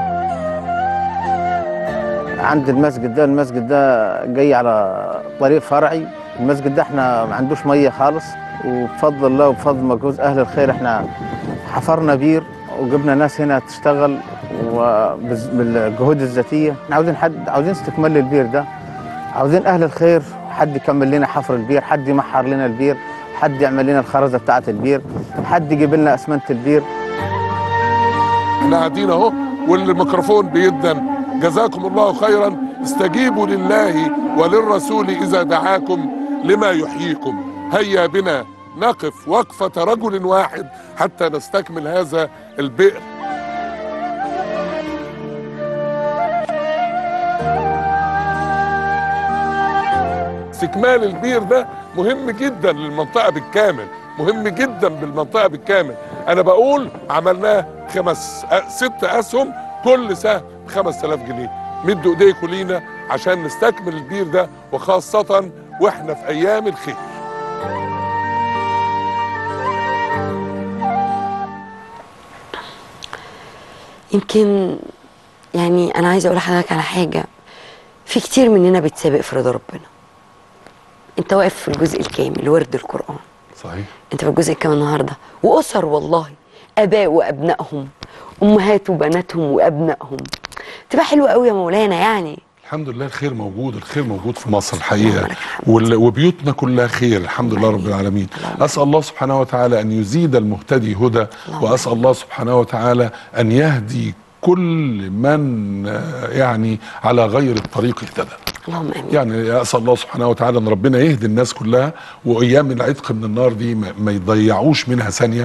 عند المسجد ده المسجد ده جاي على طريق فرعي المسجد ده احنا ما عندوش ميه خالص وبفضل الله وبفضل مجهود اهل الخير احنا حفرنا بير وجبنا ناس هنا تشتغل وبالجهود الذاتيه احنا عاوزين حد عاوزين استكمال للبير ده عاوزين اهل الخير حد يكمل لنا حفر البير حد يمحر لنا البير حد يعمل لنا الخرزه بتاعه البير حد يجيب لنا اسمنت البير احنا قاعدين اهو والميكروفون بيدن جزاكم الله خيرا استجيبوا لله وللرسول اذا دعاكم لما يحييكم هيا بنا نقف وقفة رجل واحد حتى نستكمل هذا البئر استكمال البير ده مهم جدا للمنطقة بالكامل مهم جدا بالمنطقة بالكامل انا بقول عملناه خمس أ- ست اسهم كل سهم ب 5000 جنيه مدوا ايديكم لينا عشان نستكمل البير ده وخاصة واحنا في ايام الخير يمكن يعني انا عايزه اقول لحضرتك على حاجه في كتير مننا بيتسابق في رضا ربنا انت واقف في الجزء الكامل ورد القران صحيح انت في الجزء الكام النهارده واسر والله اباء وابنائهم امهات وبناتهم وابنائهم تبقى حلوه قوي يا مولانا يعني الحمد لله الخير موجود الخير موجود في مصر الحقيقة وال- وبيوتنا كلها خير الحمد لله رب العالمين أسأل الله سبحانه وتعالى أن يزيد المهتدي هدى وأسأل الله سبحانه وتعالى أن يهدي كل من آه، يعني على غير الطريق اهتدى اللهم امين يعني اسال الله سبحانه وتعالى ان ربنا يهدي الناس كلها وايام العتق من النار دي ما ما يضيعوش منها ثانيه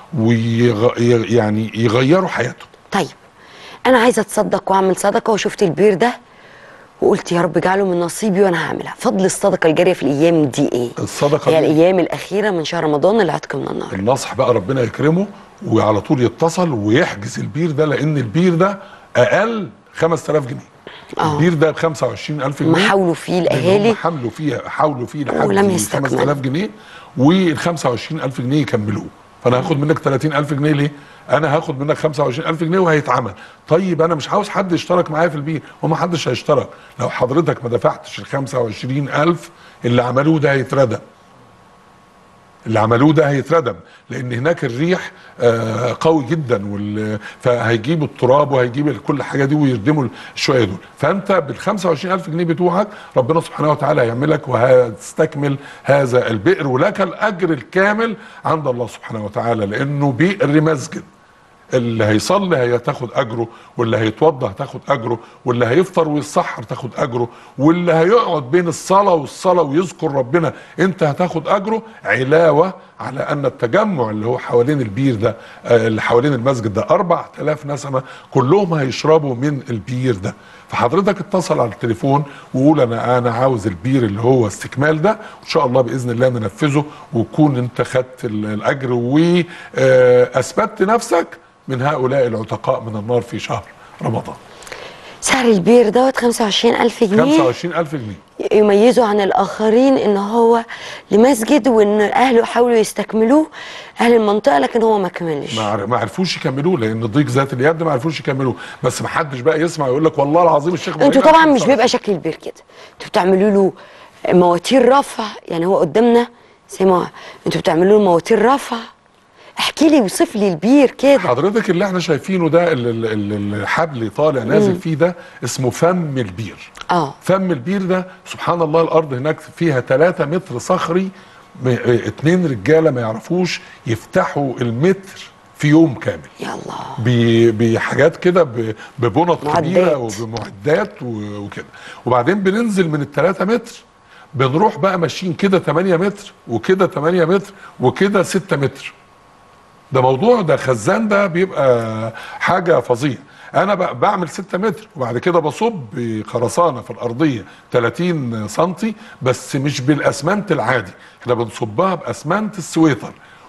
ويعني يغيروا حياتهم طيب انا عايزه اتصدق واعمل صدقه وشفت البير ده وقلت يا رب اجعله من نصيبي وانا هعملها فضل الصدقه الجاريه في الايام دي ايه الصدقه هي دي الايام الاخيره من شهر رمضان العتق من النار النصح بقى ربنا يكرمه وعلى طول يتصل ويحجز البير ده لان البير ده اقل 5000 جنيه البير ده ب 25000 جنيه ما حاولوا فيه لأن الأهالي. هم حملوا فيه حاولوا فيه لحد ولم ال يستكمل. 5000 جنيه وال 25000 جنيه يكملوه فانا هاخد منك 30000 جنيه ليه؟ انا هاخد منك 25000 جنيه وهيتعمل طيب انا مش عاوز حد يشترك معايا في البير وما حدش هيشترك لو حضرتك ما دفعتش ال 25000 اللي عملوه ده هيتردم اللي عملوه ده هيتردم لان هناك الريح آه، قوي جدا وال... فهيجيبوا التراب وهيجيب كل حاجه دي ويردموا الشويه دول فانت بال 25000 جنيه بتوعك ربنا سبحانه وتعالى هيعملك وهتستكمل هذا البئر ولك الاجر الكامل عند الله سبحانه وتعالى لانه بئر مسجد اللي هيصلي هتاخد اجره واللي هيتوضى هتاخد اجره واللي هيفطر ويتسحر تاخد اجره واللي هيقعد بين الصلاه والصلاه ويذكر ربنا انت هتاخد اجره علاوه على ان التجمع اللي هو حوالين البير ده آه، اللي حوالين المسجد ده 4000 نسمه كلهم هيشربوا من البير ده فحضرتك اتصل على التليفون وقول انا انا عاوز البير اللي هو استكمال ده وان شاء الله باذن الله ننفذه وتكون انت خدت ال- الاجر واثبتت نفسك من هؤلاء العتقاء من النار في شهر رمضان سعر البير دوت 25000 جنيه 25000 جنيه يميزوا عن الآخرين إن هو لمسجد وإن أهله حاولوا يستكملوه أهل المنطقة لكن هو ما كملش ما عر- ما عرفوش يكملوه لان ضيق ذات اليد ما عرفوش يكملوه بس ما حدش بقى يسمع يقول لك والله العظيم الشيخ انتوا إبراهيم طبعا عشان مش صار. بيبقى شكل البير كده انتوا بتعملوا له مواتير رفع يعني هو قدامنا زي ما هو. انتوا بتعملوا له مواتير رفع احكي لي وصف لي البير كده حضرتك اللي احنا شايفينه ده ال- ال- ال- الحبل طالع نازل مم. فيه ده اسمه فم البير اه فم البير ده سبحان الله الارض هناك فيها 3 متر صخري م- اه، اتنين رجاله ما يعرفوش يفتحوا المتر في يوم كامل يلا ب- بحاجات كده ب- ببنط معدات. كبيره وبمعدات و- وكده وبعدين بننزل من الثلاثة متر بنروح بقى ماشيين كده 8 متر وكده 8 متر وكده 6 متر ده موضوع ده خزان ده بيبقى حاجه فظيعه انا ب- بعمل 6 متر وبعد كده بصب خرسانه في الارضيه 30 سنتي بس مش بالاسمنت العادي احنا بنصبها باسمنت السويتر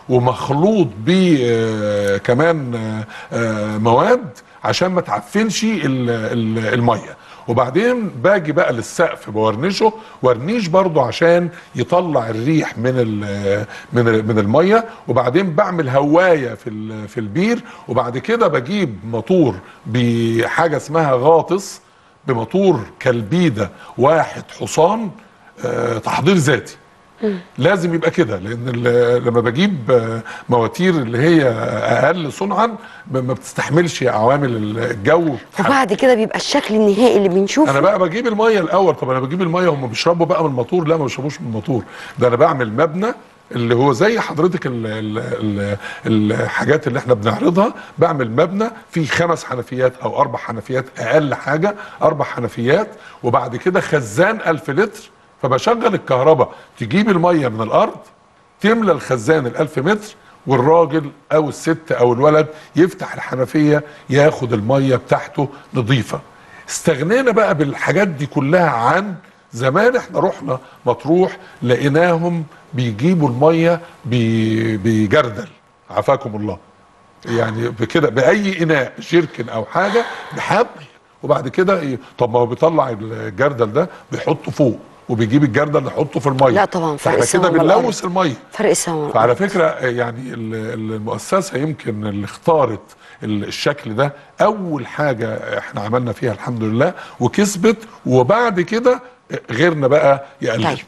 ومخلوط ب آه، كمان آه، آه، مواد عشان ما تعفنش ال- ال- الميه وبعدين باجي بقى للسقف بورنشه ورنيش برضو عشان يطلع الريح من ال- من ال- من الميه وبعدين بعمل هوايه في ال- في البير وبعد كده بجيب موتور بحاجه اسمها غاطس بموتور كالبيده واحد حصان آه، تحضير ذاتي لازم يبقى كده لان ال- لما بجيب آه، مواتير اللي هي اقل صنعا ما ما بتستحملش عوامل الجو وبعد كده بيبقى الشكل النهائي اللي بنشوفه انا بقى بجيب الميه الاول طب انا بجيب الميه هم بيشربوا بقى من الموتور لا ما بيشربوش من الموتور ده انا بعمل مبنى اللي هو زي حضرتك ال ال ال الحاجات اللي احنا بنعرضها بعمل مبنى فيه خمس حنفيات او اربع حنفيات اقل حاجه اربع حنفيات وبعد كده خزان ألف لتر فبشغل الكهرباء تجيب الميه من الارض تملى الخزان الألف متر والراجل او الست او الولد يفتح الحنفيه ياخد الميه بتاعته نظيفه استغنينا بقى بالحاجات دي كلها عن زمان احنا رحنا مطروح لقيناهم بيجيبوا الميه بي- بجردل عافاكم الله يعني بكده باي اناء جيركن او حاجه بحبل وبعد كده ي- طب ما هو بيطلع الجردل ده بيحطه فوق وبيجيب الجردل يحطه في الميه لا طبعا فرق فاحنا السما كده والأرض. بنلوث الميه فرق السما فعلى فكره يعني ال- ال- المؤسسه يمكن اللي اختارت ال- الشكل ده اول حاجه احنا عملنا فيها الحمد لله وكسبت وبعد كده غيرنا بقى يقلد طيب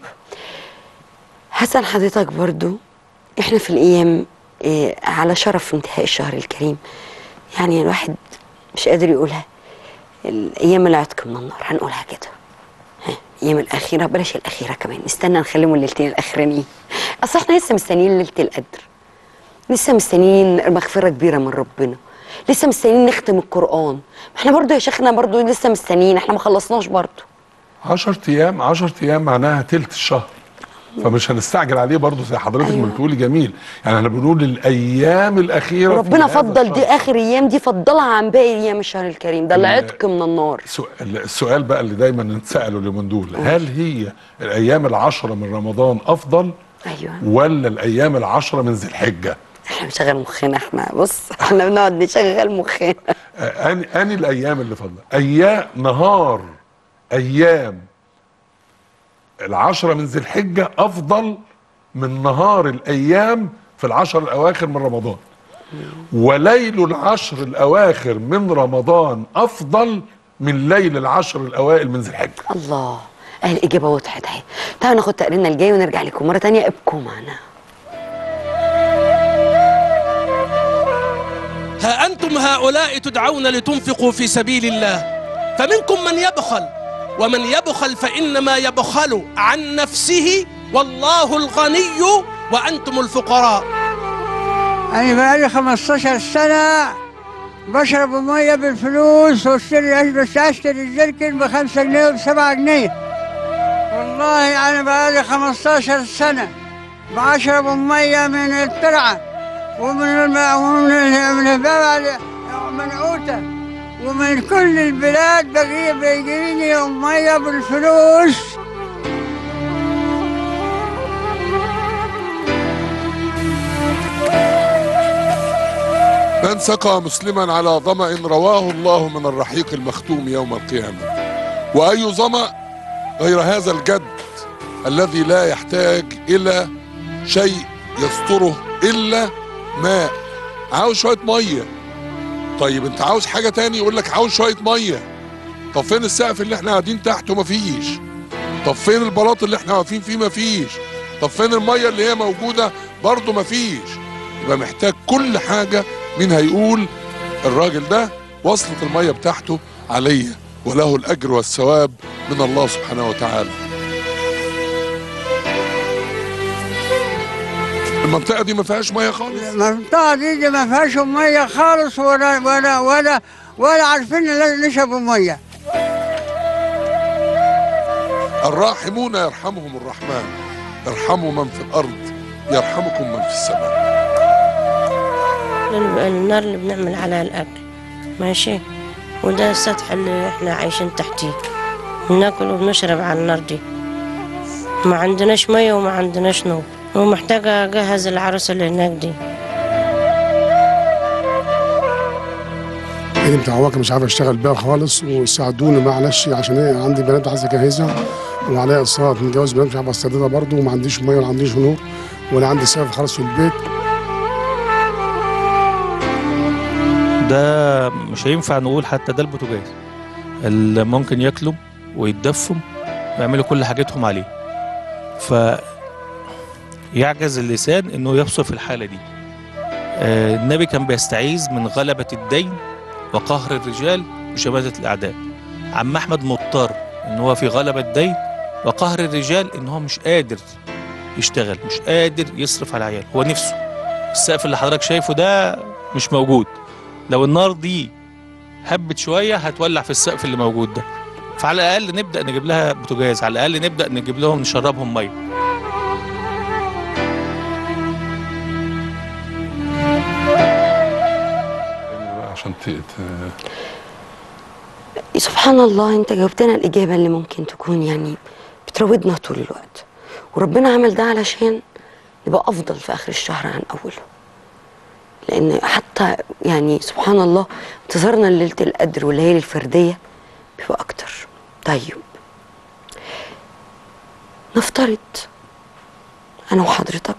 حسن حضرتك برضو احنا في الايام إيه على شرف انتهاء الشهر الكريم يعني الواحد مش قادر يقولها الايام العتق من النار هنقولها كده ها، الايام الاخيره بلاش الاخيره كمان نستنى نخليهم الليلتين الاخرانيين اصل احنا لسه مستنيين ليله القدر لسه مستنيين مغفره كبيره من ربنا لسه مستنيين نختم القران ما احنا برضو يا شيخنا برضو لسه مستنيين احنا ما خلصناش برضو 10 ايام 10 ايام معناها تلت الشهر فمش هنستعجل عليه برضه زي حضرتك ما بتقولي جميل يعني احنا بنقول الايام الاخيره في ربنا هذا فضل الشهر. دي اخر ايام دي فضلها عن باقي ايام الشهر الكريم ده العتق من النار السؤال, السؤال بقى اللي دايما نتساله اليومين دول هل هي الايام العشره من رمضان افضل ايوه ولا الايام العشره من ذي الحجه احنا بنشغل مخنا احنا بص احنا بنقعد نشغل مخنا آه، اني اني الايام اللي فاضله ايام نهار ايام العشرة من ذي الحجة افضل من نهار الايام في العشر الاواخر من رمضان وليل العشر الاواخر من رمضان افضل من ليل العشر الاوائل من ذي الحجة الله اهي الاجابه وضحت اهي تعالوا ناخد تقريرنا الجاي ونرجع لكم مره تانية ابقوا معنا ها أنتم هؤلاء تدعون لتنفقوا في سبيل الله فمنكم من يبخل ومن يبخل فإنما يبخل عن نفسه والله الغني وأنتم الفقراء أنا بقالي 15 سنة بشرب مية بالفلوس واشتري بس اشتري الجركن بخمسة جنيه وبسبعة جنيه والله أنا بقالي 15 سنة بشرب مية من الترعة ومن الم... ومن ال- من الباب منعوتة ومن كل البلاد بقي بيجيني مية بالفلوس من سقى مسلما على ظمأ رواه الله من الرحيق المختوم يوم القيامة وأي ظمأ غير هذا الجد الذي لا يحتاج إلى شيء يستره إلا ماء عاوز شوية مية طيب انت عاوز حاجة تاني يقول لك عاوز شوية مية طب فين السقف اللي احنا قاعدين تحته مفيش طب فين البلاط اللي احنا واقفين فيه مفيش طب فين المية اللي هي موجودة برضه مفيش يبقى محتاج كل حاجة مين هيقول الراجل ده وصلت المية بتاعته عليا وله الأجر والثواب من الله سبحانه وتعالى المنطقة دي ما فيهاش مية خالص المنطقة دي, دي ما فيهاش مية خالص ولا ولا ولا ولا عارفين ن- نشربوا مية الراحمون يرحمهم الرحمن ارحموا من في الأرض يرحمكم من في السماء النار اللي بنعمل عليها الأكل ماشي وده السطح اللي احنا عايشين تحتيه بناكل وبنشرب على النار دي ما عندناش مية وما عندناش نور ومحتاجة أجهز العروسة اللي هناك دي ايدي متعوجه مش عارف اشتغل بيها خالص وساعدوني معلش عشان ايه عندي بنات عايز اجهزها وعليا اقساط متجوز بنات مش عارف استردها برضه وما عنديش ميه ولا عنديش نور ولا عندي سقف خالص في البيت ده مش هينفع نقول حتى ده البوتاجاز اللي ممكن ياكلوا ويتدفوا ويعملوا كل حاجتهم عليه ف يعجز اللسان انه يوصف الحاله دي آه، النبي كان بيستعيذ من غلبة الدين وقهر الرجال وشماتة الأعداء عم أحمد مضطر إن هو في غلبة الدين وقهر الرجال إن هو مش قادر يشتغل مش قادر يصرف على العيال هو نفسه السقف اللي حضرتك شايفه ده مش موجود لو النار دي هبت شوية هتولع في السقف اللي موجود ده فعلى الأقل نبدأ نجيب لها بوتاجاز على الأقل نبدأ نجيب لهم نشربهم مية عشان ت... ت... سبحان الله انت جاوبتنا الاجابه اللي ممكن تكون يعني بتراودنا طول الوقت وربنا عمل ده علشان نبقى افضل في اخر الشهر عن اوله لان حتى يعني سبحان الله انتظارنا لليله القدر والليالي الفرديه بيبقى اكتر طيب نفترض انا وحضرتك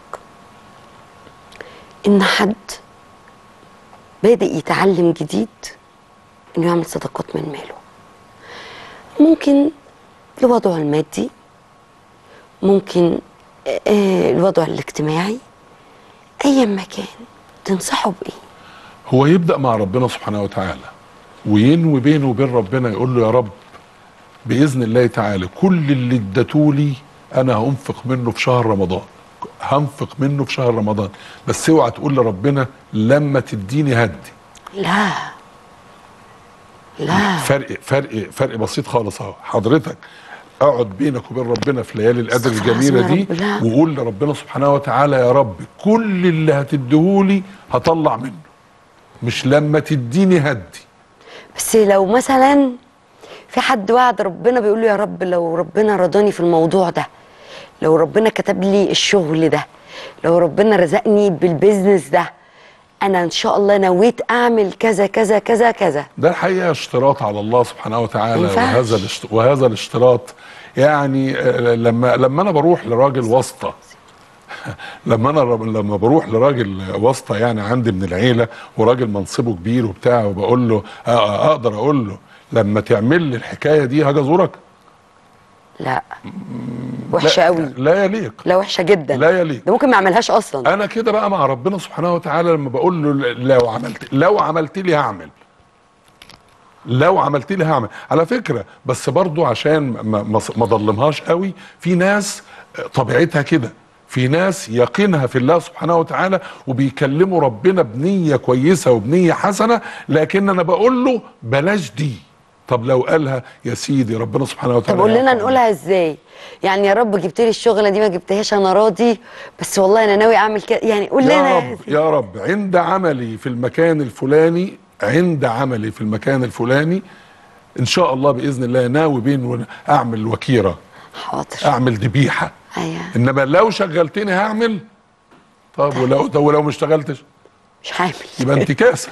ان حد بادئ يتعلم جديد انه يعمل صدقات من ماله ممكن لوضعه المادي ممكن آه، الوضع الاجتماعي ايا ما كان تنصحه بايه هو يبدأ مع ربنا سبحانه وتعالى وينوي بينه وبين ربنا يقول له يا رب بإذن الله تعالى كل اللي اديتولي أنا هنفق منه في شهر رمضان هنفق منه في شهر رمضان بس اوعى تقول لربنا لما تديني هدي لا لا فرق فرق فرق بسيط خالص اهو حضرتك اقعد بينك وبين ربنا في ليالي القدر استغفر الجميله الله يا دي رب، لا. وقول لربنا سبحانه وتعالى يا رب كل اللي هتديهولي هطلع منه مش لما تديني هدي بس لو مثلا في حد وعد ربنا بيقول له يا رب لو ربنا رضاني في الموضوع ده لو ربنا كتب لي الشغل ده لو ربنا رزقني بالبيزنس ده انا ان شاء الله نويت اعمل كذا كذا كذا كذا ده الحقيقه اشتراط على الله سبحانه وتعالى ينفعش. وهذا الاشت... وهذا الاشتراط يعني آه، لما لما انا بروح لراجل واسطه لما انا ر- لما بروح لراجل واسطه يعني عندي من العيله وراجل منصبه كبير وبتاع وبقول له آه، آه، اقدر اقول له لما تعمل لي الحكايه دي هاجي ازورك لا وحشه قوي لا يليق لا وحشه جدا لا يليق ده ممكن ما يعملهاش اصلا انا كده بقى مع ربنا سبحانه وتعالى لما بقول له لو عملت لو عملت لي هعمل لو عملت لي هعمل على فكره بس برضو عشان ما ما ما ضلمهاش قوي في ناس طبيعتها كده في ناس يقينها في الله سبحانه وتعالى وبيكلموا ربنا بنيه كويسه وبنيه حسنه لكن انا بقول له بلاش دي طب لو قالها يا سيدي ربنا سبحانه طب وتعالى قول لنا يعفو نقولها ازاي يعني يا رب جبت لي الشغله دي ما جبتهاش انا راضي بس والله انا ناوي اعمل كده يعني قول يا لنا رب يا رب عند عملي في المكان الفلاني عند عملي في المكان الفلاني ان شاء الله باذن الله ناوي بين ون- اعمل وكيره حاضر اعمل ذبيحه ايوه انما لو شغلتني هعمل طب ولو طب ولو ما اشتغلتش مش هعمل يبقى انتكاسه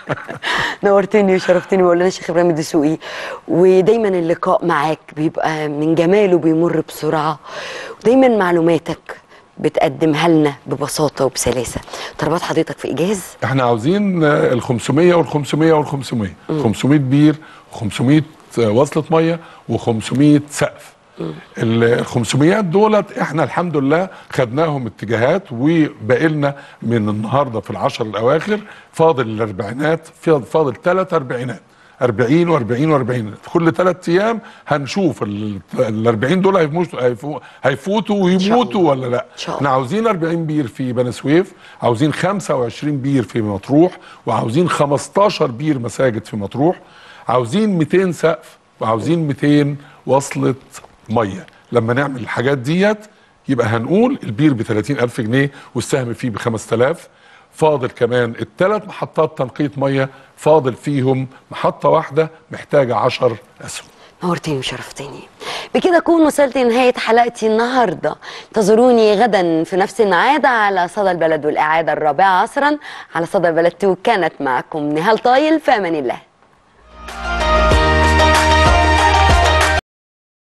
نورتني وشرفتني بقول لنا الشيخ ابراهيم الدسوقي ودايما اللقاء معاك بيبقى من جماله بيمر بسرعه ودايما معلوماتك بتقدمها لنا ببساطه وبسلاسه طلبات حضرتك في ايجاز احنا عاوزين آه، ال 500 وال 500 وال 500 500 بير 500 وصلة ميه و500 سقف ال 500 دولت احنا الحمد لله خدناهم اتجاهات وباقي لنا من النهارده في العشر الاواخر فاضل الاربعينات فاضل- فاضل ثلاث اربعينات 40 و40 و40 في كل ثلاث ايام هنشوف ال 40 دول هيفوتوا هيفو- هيفوتوا ويموتوا ولا لا احنا عاوزين 40 بير في بني سويف عاوزين 25 بير في مطروح وعاوزين 15 بير مساجد في مطروح عاوزين 200 سقف وعاوزين 200 وصلة مية لما نعمل الحاجات ديت يبقى هنقول البير ب 30000 جنيه والسهم فيه ب 5000 فاضل كمان الثلاث محطات تنقية مية فاضل فيهم محطة واحدة محتاجة 10 أسهم نورتني وشرفتني بكده اكون وصلت لنهايه حلقتي النهارده انتظروني غدا في نفس الميعاد على صدى البلد والاعاده الرابعه عصرا على صدى البلد 2 كانت معكم نهال طايل في امان الله